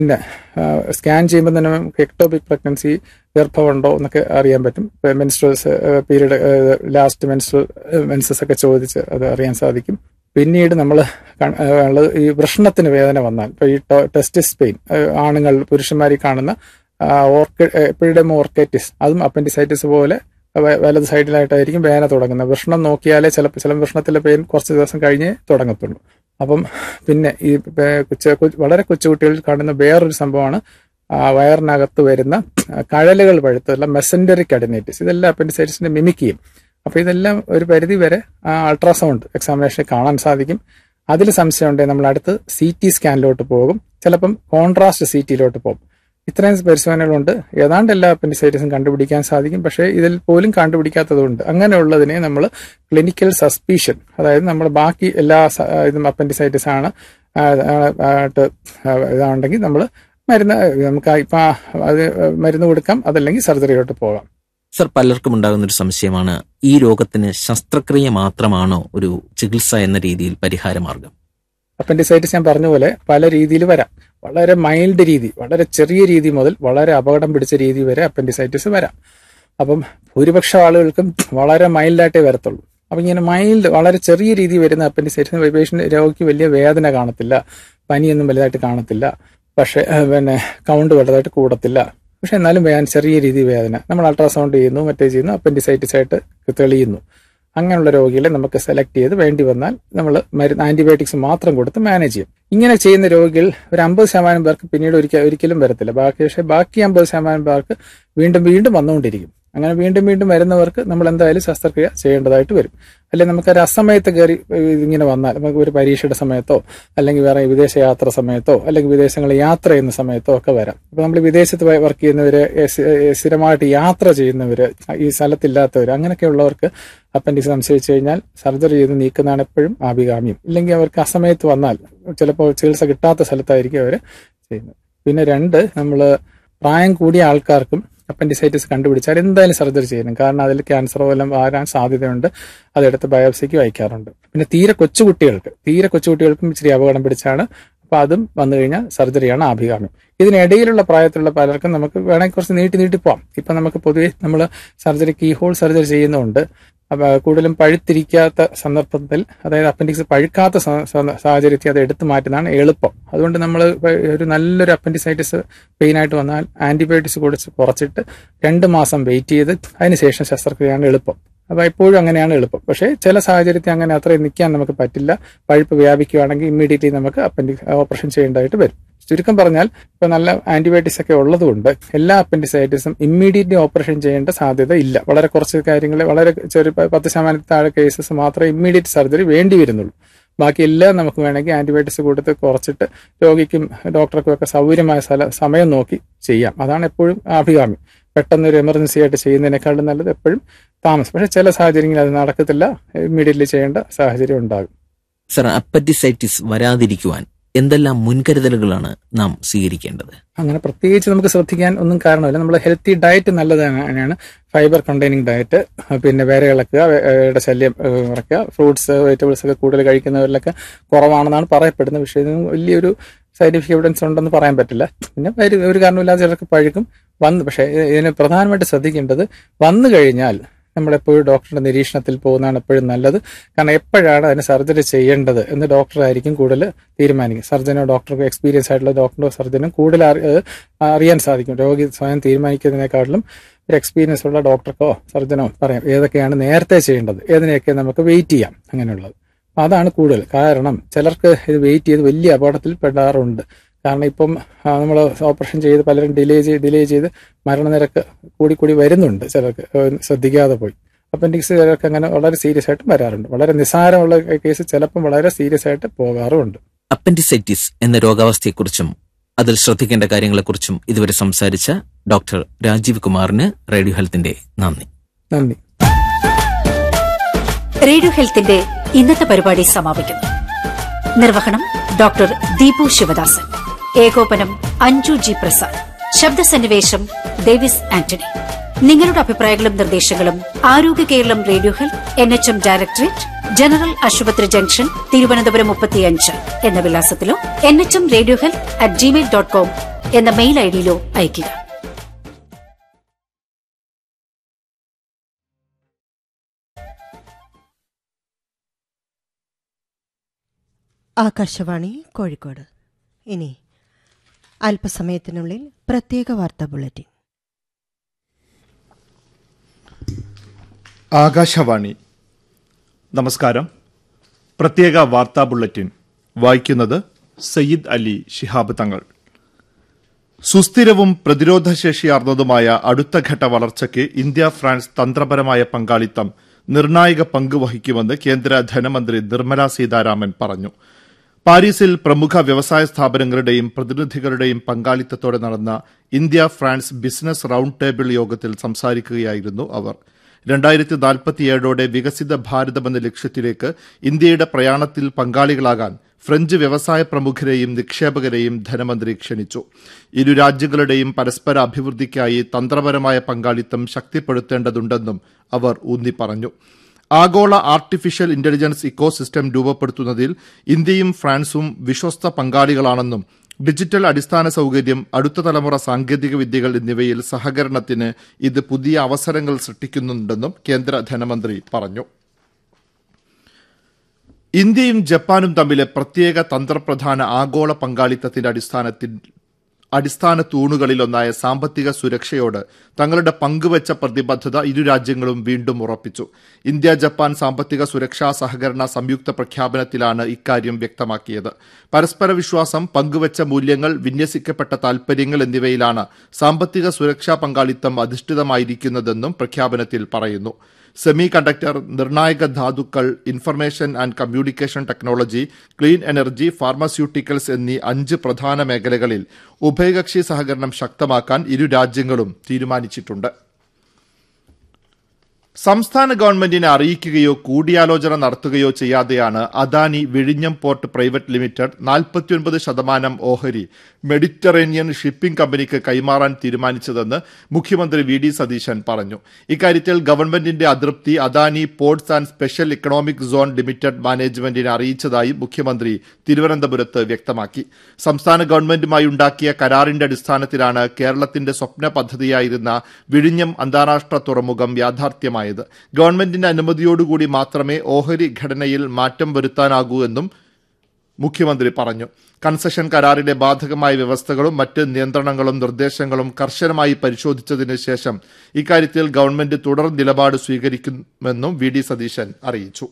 പിന്നെ സ്കാൻ ചെയ്യുമ്പോൾ തന്നെ നമുക്ക് എക്ടോപിക് പ്രഗ്നൻസി ഗർഭമുണ്ടോ എന്നൊക്കെ അറിയാൻ പറ്റും menstruals period last menstrual menses ഒക്കെ ചോദിച്ച് അത് അറിയാൻ സാധിക്കും പിന്നീട് നമ്മൾ ഉള്ളത് ഈ വൃഷണത്തിന് വേദന വന്നാൽ ഇപ്പോൾ ഈ ടെസ്റ്റിസ് പെയിൻ ആണുങ്ങൾ പുരുഷന്മാരിൽ കാണുന്ന ഓർക്ക എപ്പിഡമോ ഓർക്കൈറ്റിസ് അതും അപ്പൻഡിസൈറ്റിസ് പോലെ വ- വലത് സൈഡിലായിട്ടായിരിക്കും വേദന തുടങ്ങുന്നത് വൃഷണം നോക്കിയാലേ ചിലപ്പോൾ ചില വൃഷണത്തിലെ പെയിൻ കുറച്ച് ദിവസം കഴിഞ്ഞേ തുടങ്ങത്തുള്ളൂ അപ്പം പിന്നെ ഈ പേ- കൊച്ചു- കൊച്ചു- വളരെ കൊച്ചുകുട്ടികളിൽ കാണുന്ന വേറൊരു സംഭവമാണ് ആ വയറിനകത്ത് വരുന്ന കഴലുകൾ പഴുത്തുള്ള മെസൻഡറിക് അഡിനൈറ്റിസ് ഇതെല്ലാം അപ്പൻഡിസൈറ്റിസിനെ മിമിക് ചെയ്യും അപ്പൊ ഇതെല്ലാം ഒരു പരിധി വരെ അൾട്രാസൗണ്ട് എക്സാമിനേഷൻ കാണാൻ സാധിക്കും അതിൽ സംശയം ഉണ്ടെങ്കിൽ നമ്മൾ അടുത്ത് സി ടി സ്കാനിലോട്ട് പോകും ചിലപ്പം കോൺട്രാസ്റ്റ് സി ടിയിലോട്ട് പോകും ഇത്രയും പരിശോധനകളുണ്ട് ഏതാണ്ട് എല്ലാ അപ്പൻഡിസൈറ്റിസും കണ്ടുപിടിക്കാൻ സാധിക്കും പക്ഷേ ഇതിൽ പോലും കണ്ടുപിടിക്കാത്തതുണ്ട് അങ്ങനെയുള്ളതിനെ നമ്മൾ ക്ലിനിക്കൽ സസ്പീഷൻ അതായത് നമ്മൾ ബാക്കി എല്ലാ സ- ഇതും അപ്പൻഡിസൈറ്റിസ് ആണ് ആ, ആ, ആയിട്ട് ഇതാണെങ്കിൽ നമ്മൾ മരുന്ന് നമുക്ക് ഇപ്പം അത് മരുന്ന് കൊടുക്കാം അതല്ലെങ്കിൽ സർജറിയിലോട്ട് പോകാം സർ പലർക്കും ഉണ്ടാകുന്ന ഒരു സംശയമാണ് ഈ രോഗത്തിന് ശസ്ത്രക്രിയ മാത്രമാണോ ഒരു ചികിത്സ എന്ന രീതിയിൽ പരിഹാരമാർഗം അപ്പൻഡിസൈറ്റിസ് ഞാൻ പറഞ്ഞ പോലെ പല രീതിയിൽ വരാം വളരെ മൈൽഡ് രീതി വളരെ ചെറിയ രീതി മുതൽ വളരെ അപകടം പിടിച്ച രീതി വരെ അപ്പൻഡിസൈറ്റിസ് വരാം അപ്പം ഭൂരിപക്ഷം ആളുകൾക്കും വളരെ മൈൽഡായിട്ടേ വരത്തുള്ളൂ അപ്പം ഇങ്ങനെ മൈൽഡ് വളരെ ചെറിയ രീതി വരുന്ന അപ്പൻഡിസൈറ്റിസ് പേഷ്യന്റ് രോഗിക്ക് വലിയ വേദന കാണത്തില്ല പനിയൊന്നും വലുതായിട്ട് കാണത്തില്ല പക്ഷേ ഏഹ്, പിന്നെ കൗണ്ട് വലുതായിട്ട് കൂടത്തില്ല പക്ഷെ എന്നാലും വേദന ചെറിയ രീതി വേദന നമ്മൾ അൾട്രാസൗണ്ട് ചെയ്യുന്നു മറ്റേ ചെയ്യുന്നു അപ്പൻഡിസൈറ്റിസ് ആയിട്ട് തെളിയുന്നു അങ്ങനെയുള്ള രോഗികളെ നമുക്ക് സെലക്ട് ചെയ്ത് വേണ്ടി വന്നാൽ നമ്മൾ മരുന്ന് ആന്റിബയോട്ടിക്സ് മാത്രം കൊടുത്ത് മാനേജ് ചെയ്യും ഇങ്ങനെ ചെയ്യുന്ന രോഗികൾ ഒരു അമ്പത് ശതമാനം പേർക്ക് പിന്നീട് ഒരിക്കൽ ഒരിക്കലും വരത്തില്ല ബാക്കി പക്ഷേ ബാക്കി അമ്പത് ശതമാനം പേർക്ക് വീണ്ടും വീണ്ടും വന്നുകൊണ്ടിരിക്കും അങ്ങനെ വീണ്ടും വീണ്ടും വരുന്നവർക്ക് നമ്മൾ എന്തായാലും ശസ്ത്രക്രിയ ചെയ്യേണ്ടതായിട്ട് വരും അല്ലെങ്കിൽ നമുക്ക് ഒരു അസമയത്ത് കയറി ഇങ്ങനെ വന്നാൽ നമുക്ക് ഒരു പരീക്ഷയുടെ സമയത്തോ അല്ലെങ്കിൽ വേറെ വിദേശ യാത്ര സമയത്തോ അല്ലെങ്കിൽ വിദേശങ്ങളിൽ യാത്ര ചെയ്യുന്ന സമയത്തോ ഒക്കെ വരാം അപ്പൊ നമ്മൾ വിദേശത്ത് വർക്ക് ചെയ്യുന്നവര് ഏ, സ്ഥി- ഏ, സ്ഥിരമായിട്ട് യാത്ര ചെയ്യുന്നവര് ഈ സ്ഥലത്തില്ലാത്തവര് അങ്ങനെയൊക്കെയുള്ളവർക്ക് അപ്പൻഡിക്സ് സംശയിച്ചു കഴിഞ്ഞാൽ സർജറി ചെയ്ത് നീക്കുന്നതാണ് എപ്പോഴും ആഭികാമ്യം ഇല്ലെങ്കിൽ അവർക്ക് അസമയത്ത് വന്നാൽ ചിലപ്പോൾ ചികിത്സ കിട്ടാത്ത സ്ഥലത്തായിരിക്കും അവർ ചെയ്യുന്നത് പിന്നെ രണ്ട് നമ്മൾ പ്രായം കൂടിയ ആൾക്കാർക്കും അപ്പൻഡിസൈറ്റിസ് കണ്ടുപിടിച്ചാൽ എന്തായാലും സർജറി ചെയ്യണം കാരണം അതിൽ ക്യാൻസറോ എല്ലാം വരാൻ സാധ്യതയുണ്ട് അതെടുത്ത് ബയോപ്സിക്ക് അയക്കാറുണ്ട് പിന്നെ തീരെ കൊച്ചുകുട്ടികൾക്ക് തീരെ കൊച്ചുകുട്ടികൾക്കും ഇച്ചിരി അപകടം പിടിച്ചാണ് അപ്പൊ അതും വന്നു കഴിഞ്ഞാൽ സർജറിയാണ് ആഭികാമ്യം ഇതിനിടയിലുള്ള പ്രായത്തിലുള്ള പലർക്കും നമുക്ക് വേണമെങ്കിൽ കുറച്ച് നീട്ടി നീട്ടി പോവാം ഇപ്പൊ നമുക്ക് പൊതുവെ നമ്മൾ സർജറി കീ ഹോൾ സർജറി ചെയ്യുന്നുണ്ട് അപ്പൊ കൂടുതലും പഴുത്തിരിക്കാത്ത സന്ദർഭത്തിൽ അതായത് അപ്പൻഡിക്സ് പഴുക്കാത്ത സ- സ- സാഹചര്യത്തിൽ അത് എടുത്തു മാറ്റുന്നതാണ് എളുപ്പം അതുകൊണ്ട് നമ്മൾ ഒരു നല്ലൊരു അപ്പൻഡിസൈറ്റിസ് പെയിൻ ആയിട്ട് വന്നാൽ ആന്റിബയോട്ടിക്സ് കൊടുത്ത് കുറച്ചിട്ട് രണ്ട് മാസം വെയിറ്റ് ചെയ്ത് അതിനുശേഷം ശസ്ത്രക്രിയയാണ് എളുപ്പം അപ്പൊ എപ്പോഴും അങ്ങനെയാണ് എളുപ്പം പക്ഷേ ചില സാഹചര്യത്തിൽ അങ്ങനെ അത്രയും നിൽക്കാൻ നമുക്ക് പറ്റില്ല പഴുപ്പ് വ്യാപിക്കുകയാണെങ്കിൽ ഇമ്മീഡിയറ്റ്ലി നമുക്ക് അപ്പൻഡിക്സ് ഓപ്പറേഷൻ ചെയ്യേണ്ടതായിട്ട് വരും ചുരുക്കം പറഞ്ഞാൽ ഇപ്പൊ നല്ല ആന്റിബയോട്ടിക്സ് ഒക്കെ ഉള്ളതുകൊണ്ട് എല്ലാ അപ്പൻഡിസൈറ്റിസും ഇമ്മീഡിയറ്റ്ലി ഓപ്പറേഷൻ ചെയ്യേണ്ട സാധ്യത ഇല്ല വളരെ കുറച്ച് കാര്യങ്ങൾ വളരെ ചെറിയ പ- പത്ത് ശതമാനത്തിൽ താഴെ കേസസ് മാത്രമേ ഇമ്മീഡിയറ്റ് സർജറി വേണ്ടി വരുന്നുള്ളൂ ബാക്കി എല്ലാം നമുക്ക് വേണമെങ്കിൽ ആന്റിബയോട്ടിക്സ് കൊടുത്ത് കുറച്ചിട്ട് രോഗിക്കും ഡോക്ടർക്കും ഒക്കെ സൗകര്യമായ സ്ഥല സമയം നോക്കി ചെയ്യാം അതാണ് എപ്പോഴും ആഭികാമ്യം പെട്ടെന്ന് ഒരു എമർജൻസി ആയിട്ട് ചെയ്യുന്നതിനേക്കാളും നല്ലത് എപ്പോഴും താമസം പക്ഷെ ചില സാഹചര്യങ്ങളിൽ അത് നടക്കത്തില്ല ഇമ്മീഡിയറ്റ്ലി ചെയ്യേണ്ട സാഹചര്യം ഉണ്ടാകും സർ അപ്പറ്റിസൈറ്റിസ് വരാതിരിക്കുവാൻ എന്തെല്ലാം മുൻകരുതലുകളാണ് നാം സ്വീകരിക്കേണ്ടത് അങ്ങനെ പ്രത്യേകിച്ച് നമുക്ക് ശ്രദ്ധിക്കാൻ ഒന്നും കാരണമില്ല നമ്മൾ ഹെൽത്തി ഡയറ്റ് നല്ലതാണ് ഫൈബർ കണ്ടെയ്നിങ് ഡയറ്റ് പിന്നെ വേറെ ഇളക്കുക വേറെ ശല്യം ഏഹ്, കുറയ്ക്കുക ഫ്രൂട്ട്സ് വെജിറ്റബിൾസ് ഒക്കെ കൂടുതൽ കഴിക്കുന്നവരിലൊക്കെ കുറവാണെന്നാണ് പറയപ്പെടുന്നത് പക്ഷേ ഇതിന് വലിയൊരു സയന്റിഫിക് എവിഡൻസ് ഉണ്ടെന്ന് പറയാൻ പറ്റില്ല പിന്നെ ഒരു- ഒരു കാരണമില്ലാതെ ചിലർക്ക് പഴുക്കും വന്ന് പക്ഷേ ഇതിന് പ്രധാനമായിട്ട് ശ്രദ്ധിക്കേണ്ടത് വന്നു കഴിഞ്ഞാൽ നമ്മളെപ്പോഴും ഡോക്ടറുടെ നിരീക്ഷണത്തിൽ പോകുന്നതാണ് എപ്പോഴും നല്ലത് കാരണം എപ്പോഴാണ് അതിന് സർജറി ചെയ്യേണ്ടത് എന്ന് ഡോക്ടറായിരിക്കും കൂടുതൽ തീരുമാനിക്കും സർജനോ ഡോക്ടർക്കോ എക്സ്പീരിയൻസ് ആയിട്ടുള്ള ഡോക്ടറോ സർജനും കൂടുതൽ അറി- ഏഹ് അറിയാൻ സാധിക്കും രോഗി സ്വയം തീരുമാനിക്കുന്നതിനേക്കാട്ടിലും ഒരു എക്സ്പീരിയൻസ് ഉള്ള ഡോക്ടർക്കോ സർജനോ പറയാം ഏതൊക്കെയാണ് നേരത്തെ ചെയ്യേണ്ടത് ഏതിനെയൊക്കെ നമുക്ക് വെയിറ്റ് ചെയ്യാം അങ്ങനെയുള്ളത് അപ്പൊ അതാണ് കൂടുതൽ കാരണം ചിലർക്ക് ഇത് വെയിറ്റ് ചെയ്ത് വലിയ അപകടത്തിൽ പെടാറുണ്ട് കാരണം ഇപ്പം നമ്മൾ ഓപ്പറേഷൻ ചെയ്ത് പലരും ഡിലേ ചെയ്ത് ഡിലേ ചെയ്ത് മരണനിരക്ക് കൂടി കൂടി വരുന്നുണ്ട് ചിലർക്ക് ഏഹ് ശ്രദ്ധിക്കാതെ പോയി അപ്പൻഡിക്സ് ചിലർക്ക് അങ്ങനെ വളരെ സീരിയസ് ആയിട്ട് വരാറുണ്ട് വളരെ നിസ്സാരമുള്ള കേസ് ചിലപ്പം വളരെ സീരിയസ് ആയിട്ട് പോകാറുമുണ്ട് അപ്പൻഡിസൈറ്റിസ് എന്ന രോഗാവസ്ഥയെക്കുറിച്ചും അതിൽ ശ്രദ്ധിക്കേണ്ട കാര്യങ്ങളെക്കുറിച്ചും ഇതുവരെ സംസാരിച്ച ഡോക്ടർ രാജീവ് കുമാറിന് റേഡിയോ ഹെൽത്തിന്റെ നന്ദി നന്ദി റേഡിയോ ഹെൽത്തിന്റെ ഇന്നത്തെ പരിപാടി സമാപിക്കുന്നു നിർവഹണം ഡോക്ടർ ദീപു ശിവദാസൻ ഏകോപനം അഞ്ജു ജി പ്രസാദ് ശബ്ദസന്നിവേശം ഡേവിസ് ആന്റണി നിങ്ങളുടെ അഭിപ്രായങ്ങളും നിർദ്ദേശങ്ങളും Arogya Keralam radio health N H M directorate general ആശുപത്രി ജംഗ്ഷൻ തിരുവനന്തപുരം മുപ്പത്തിയഞ്ച് എന്ന വിലാസത്തിലോ N H M radio health at Gmail dot com എന്ന മെയിൽ ഐഡിയിലോ അയയ്ക്കുക ആകാശവാണി കോഴിക്കോട് ഇനി അല്പസമയത്തിനുള്ളിൽ പ്രത്യേക വാർത്താ ബുള്ളറ്റിൻ ആകാശവാണി നമസ്കാരം പ്രത്യേക വാർത്താ ബുള്ളറ്റിൻ വായിക്കുന്നത് സയ്യിദ് അലി ശിഹാബ് തങ്ങൾ സുസ്ഥിരവും പ്രതിരോധശേഷിയാർന്നതുമായ അടുത്ത ഘട്ട വളർച്ചയ്ക്ക് ഇന്ത്യ ഫ്രാൻസ് തന്ത്രപരമായ പങ്കാളിത്തം നിർണായക പങ്ക് വഹിക്കുമെന്ന് കേന്ദ്ര ധനമന്ത്രി നിർമ്മല സീതാരാമൻ പറഞ്ഞു പാരീസിൽ പ്രമുഖ വ്യവസായ സ്ഥാപനങ്ങളുടെയും പ്രതിനിധികളുടെയും പങ്കാളിത്തത്തോടെ നടന്ന India France business round table യോഗത്തിൽ സംസാരിക്കുകയായിരുന്നു അവർ രണ്ടായിരത്തി നാൽപ്പത്തിയേഴോടെ വികസിത ഭാരതമെന്ന ലക്ഷ്യത്തിലേക്ക് ഇന്ത്യയുടെ പ്രയാണത്തിൽ പങ്കാളികളാകാൻ ഫ്രഞ്ച് വ്യവസായ പ്രമുഖരെയും നിക്ഷേപകരെയും ധനമന്ത്രി ക്ഷണിച്ചു ഇരു രാജ്യങ്ങളുടെയും പരസ്പര അഭിവൃദ്ധിക്കായി തന്ത്രപരമായ പങ്കാളിത്തം ശക്തിപ്പെടുത്തേണ്ടതുണ്ടെന്നും അവർ ഊന്നി പറഞ്ഞു ആഗോള ആർട്ടിഫിഷ്യൽ ഇന്റലിജൻസ് ഇക്കോസിസ്റ്റം രൂപപ്പെടുത്തുന്നതിൽ ഇന്ത്യയും ഫ്രാൻസും വിശ്വസ്ത പങ്കാളികളാണെന്നും ഡിജിറ്റൽ അടിസ്ഥാന സൌകര്യം അടുത്ത തലമുറ സാങ്കേതിക വിദ്യകൾ എന്നിവയിൽ സഹകരണത്തിന് ഇത് പുതിയ അവസരങ്ങൾ സൃഷ്ടിക്കുന്നുണ്ടെന്നും കേന്ദ്ര ധനമന്ത്രി പറഞ്ഞു ഇന്ത്യയും ജപ്പാനും തമ്മിലെ പ്രത്യേക തന്ത്രപ്രധാന ആഗോള പങ്കാളിത്തത്തിന്റെ അടിസ്ഥാനത്തിൽ അടിസ്ഥാന തൂണുകളിലൊന്നായ സാമ്പത്തിക സുരക്ഷയോട് തങ്ങളുടെ പങ്കുവച്ച പ്രതിബദ്ധത ഇരു രാജ്യങ്ങളും വീണ്ടും ഉറപ്പിച്ചു ഇന്ത്യ ജപ്പാൻ സാമ്പത്തിക സുരക്ഷാ സഹകരണ സംയുക്ത പ്രഖ്യാപനത്തിലാണ് ഇക്കാര്യം വ്യക്തമാക്കിയത് പരസ്പര വിശ്വാസം പങ്കുവച്ച മൂല്യങ്ങൾ വിന്യസിക്കപ്പെട്ട താൽപര്യങ്ങൾ എന്നിവയിലാണ് സാമ്പത്തിക സുരക്ഷാ പങ്കാളിത്തം അധിഷ്ഠിതമായിരിക്കുന്നതെന്നും പ്രഖ്യാപനത്തിൽ പറയുന്നു സെമി കണ്ടക്ടർ നിർണായക ധാതുക്കൾ information and communication technology clean energy pharmaceuticals എന്നീ അഞ്ച് പ്രധാന മേഖലകളിൽ ഉഭയകക്ഷി സഹകരണം ശക്തമാക്കാൻ ഇരു രാജ്യങ്ങളും തീരുമാനിച്ചിട്ടുണ്ട് സംസ്ഥാന ഗവൺമെന്റിനെ അറിയിക്കുകയോ കൂടിയാലോചന നടത്തുകയോ ചെയ്യാതെയാണ് അദാനി വിഴിഞ്ഞം പോർട്ട് പ്രൈവറ്റ് ലിമിറ്റഡ് നാൽപ്പത്തിയൊൻപത് ശതമാനം ഓഹരി മെഡിറ്ററേനിയൻ ഷിപ്പിംഗ് കമ്പനിക്ക് കൈമാറാൻ തീരുമാനിച്ചതെന്ന് മുഖ്യമന്ത്രി വി ഡി സതീശൻ പറഞ്ഞു ഇക്കാര്യത്തിൽ ഗവൺമെന്റിന്റെ അതൃപ്തി Adani ports and special economic zone limited മാനേജ്മെന്റിനെ അറിയിച്ചതായി മുഖ്യമന്ത്രി തിരുവനന്തപുരത്ത് വ്യക്തമാക്കി സംസ്ഥാന ഗവൺമെന്റുമായി ഉണ്ടാക്കിയ കരാറിന്റെ അടിസ്ഥാനത്തിലാണ് കേരളത്തിന്റെ സ്വപ്ന പദ്ധതിയായിരുന്ന വിഴിഞ്ഞം അന്താരാഷ്ട്ര തുറമുഖം യാഥാർത്ഥ്യമായത് ഗവൺമെന്റിന്റെ അനുമതിയോടുകൂടി മാത്രമേ ഓഹരി ഘടനയിൽ മാറ്റം വരുത്താനാകൂ എന്നും മുഖ്യമന്ത്രി പറഞ്ഞു കൺസഷൻ കരാറിലെ ബാധകമായ വ്യവസ്ഥകളും മറ്റ് നിയന്ത്രണങ്ങളും നിർദ്ദേശങ്ങളും കർശനമായി പരിശോധിച്ചതിന് ശേഷം ഇക്കാര്യത്തിൽ ഗവൺമെന്റ് തുടർ നിലപാട് സ്വീകരിക്കുമെന്നും വി ഡി സതീശൻ അറിയിച്ചു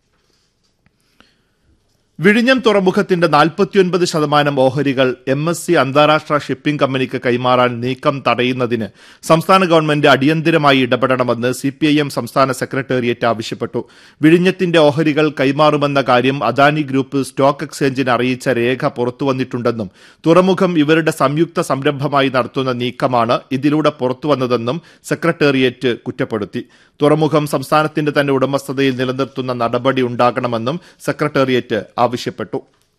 വിഴിഞ്ഞം തുറമുഖത്തിന്റെ നാൽപ്പത്തിയൊൻപത് ശതമാനം ഓഹരികൾ എം എസ് സി അന്താരാഷ്ട്ര ഷിപ്പിംഗ് കമ്പനിക്ക് കൈമാറാൻ നീക്കം തടയുന്നതിന് സംസ്ഥാന ഗവൺമെന്റ് അടിയന്തിരമായി ഇടപെടണമെന്ന് സിപിഐഎം സംസ്ഥാന സെക്രട്ടേറിയറ്റ് ആവശ്യപ്പെട്ടു വിഴിഞ്ഞത്തിന്റെ ഓഹരികൾ കൈമാറുമെന്ന കാര്യം അദാനി ഗ്രൂപ്പ് സ്റ്റോക്ക് എക്സ്ചേഞ്ചിന് അറിയിച്ച രേഖ പുറത്തുവന്നിട്ടുണ്ടെന്നും തുറമുഖം ഇവരുടെ സംയുക്ത സംരംഭമായി നടത്തുന്ന നീക്കമാണ് ഇതിലൂടെ പുറത്തുവന്നതെന്നും സെക്രട്ടേറിയറ്റ് കുറ്റപ്പെടുത്തി തുറമുഖം സംസ്ഥാനത്തിന്റെ തന്നെ ഉടമസ്ഥതയിൽ നിലനിർത്തുന്ന നടപടി ഉണ്ടാകണമെന്നും സെക്രട്ടേറിയറ്റ് ആവശ്യപ്പെട്ടു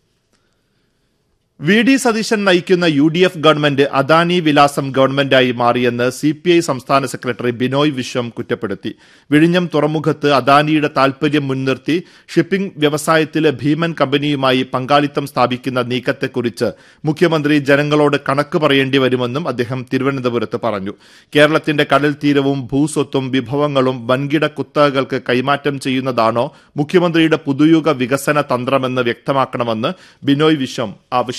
വി ഡി സതീശൻ നയിക്കുന്ന U D F government Adani വിലാസം ഗവൺമെന്റായി മാറിയെന്ന് സി പി ഐ സംസ്ഥാന സെക്രട്ടറി ബിനോയ് വിശ്വം കുറ്റപ്പെടുത്തി വിഴിഞ്ഞം തുറമുഖത്ത് അദാനിയുടെ താൽപര്യം മുൻനിർത്തി ഷിപ്പിംഗ് വ്യവസായത്തിലെ ഭീമൻ കമ്പനിയുമായി പങ്കാളിത്തം സ്ഥാപിക്കുന്ന നീക്കത്തെക്കുറിച്ച് മുഖ്യമന്ത്രി ജനങ്ങളോട് കണക്ക് പറയേണ്ടി വരുമെന്നും അദ്ദേഹം തിരുവനന്തപുരത്ത് പറഞ്ഞു കേരളത്തിന്റെ കടൽ തീരവും ഭൂസ്വത്തും വിഭവങ്ങളും വൻകിട കുത്തകകൾക്ക് കൈമാറ്റം ചെയ്യുന്നതാണോ മുഖ്യമന്ത്രിയുടെ പുതുയുഗ വികസന തന്ത്രമെന്ന് വ്യക്തമാക്കണമെന്ന് ബിനോയ് വിശ്വം ആവശ്യപ്പെട്ടു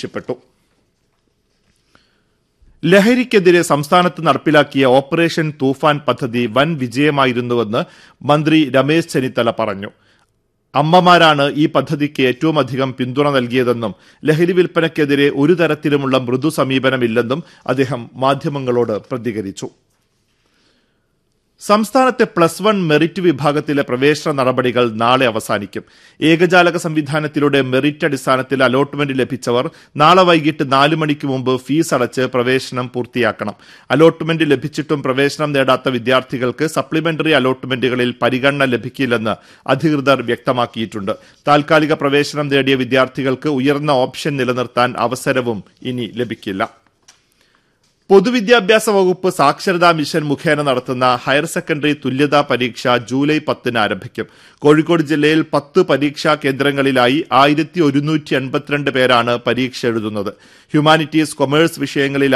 ലഹരിക്കെതിരെ സംസ്ഥാനത്ത് നടപ്പിലാക്കിയ ഓപ്പറേഷൻ തൂഫാൻ പദ്ധതി വൻ വിജയമായിരുന്നുവെന്ന് മന്ത്രി രമേശ് ചെന്നിത്തല പറഞ്ഞു അമ്മമാരാണ് ഈ പദ്ധതിക്ക് ഏറ്റവും അധികം പിന്തുണ നൽകിയതെന്നും ലഹരി വിൽപ്പനയ്ക്കെതിരെ ഒരു തരത്തിലുമുള്ള മൃദു സമീപനമില്ലെന്നും അദ്ദേഹം മാധ്യമങ്ങളോട് പ്രതികരിച്ചു സംസ്ഥാനത്തെ പ്ലസ് വൺ മെറിറ്റ് വിഭാഗത്തിലെ പ്രവേശന നടപടികൾ നാളെ അവസാനിക്കും ഏകജാലക സംവിധാനത്തിലൂടെ മെറിറ്റ് അടിസ്ഥാനത്തിൽ അലോട്ട്മെന്റ് ലഭിച്ചവർ നാളെ വൈകിട്ട് നാല് മണിക്ക് മുമ്പ് ഫീസ് അടച്ച് പ്രവേശനം പൂർത്തിയാക്കണം അലോട്ട്മെന്റ് ലഭിച്ചിട്ടും പ്രവേശനം നേടാത്ത വിദ്യാർത്ഥികൾക്ക് സപ്ലിമെന്ററി അലോട്ട്മെന്റുകളിൽ പരിഗണന ലഭിക്കില്ലെന്ന് അധികൃതർ വ്യക്തമാക്കിയിട്ടുണ്ട് താൽക്കാലിക പ്രവേശനം നേടിയ വിദ്യാർത്ഥികൾക്ക് ഉയർന്ന ഓപ്ഷൻ നിലനിർത്താൻ അവസരവും ഇനി ലഭിക്കില്ല പൊതുവിദ്യാഭ്യാസ വകുപ്പ് സാക്ഷരതാ മിഷൻ മുഖേന നടത്തുന്ന ഹയർ സെക്കൻഡറി തുല്യതാ പരീക്ഷ ജൂലൈ പത്തിന് ആരംഭിക്കും കോഴിക്കോട് ജില്ലയിൽ പത്ത് പരീക്ഷാ കേന്ദ്രങ്ങളിലായി ആയിരത്തി ഒരുന്നൂറ്റി എൺപത്തിരണ്ട് പേരാണ് പരീക്ഷ എഴുതുന്നത് ഹ്യൂമാനിറ്റീസ് കൊമേഴ്സ് വിഷയങ്ങളിൽ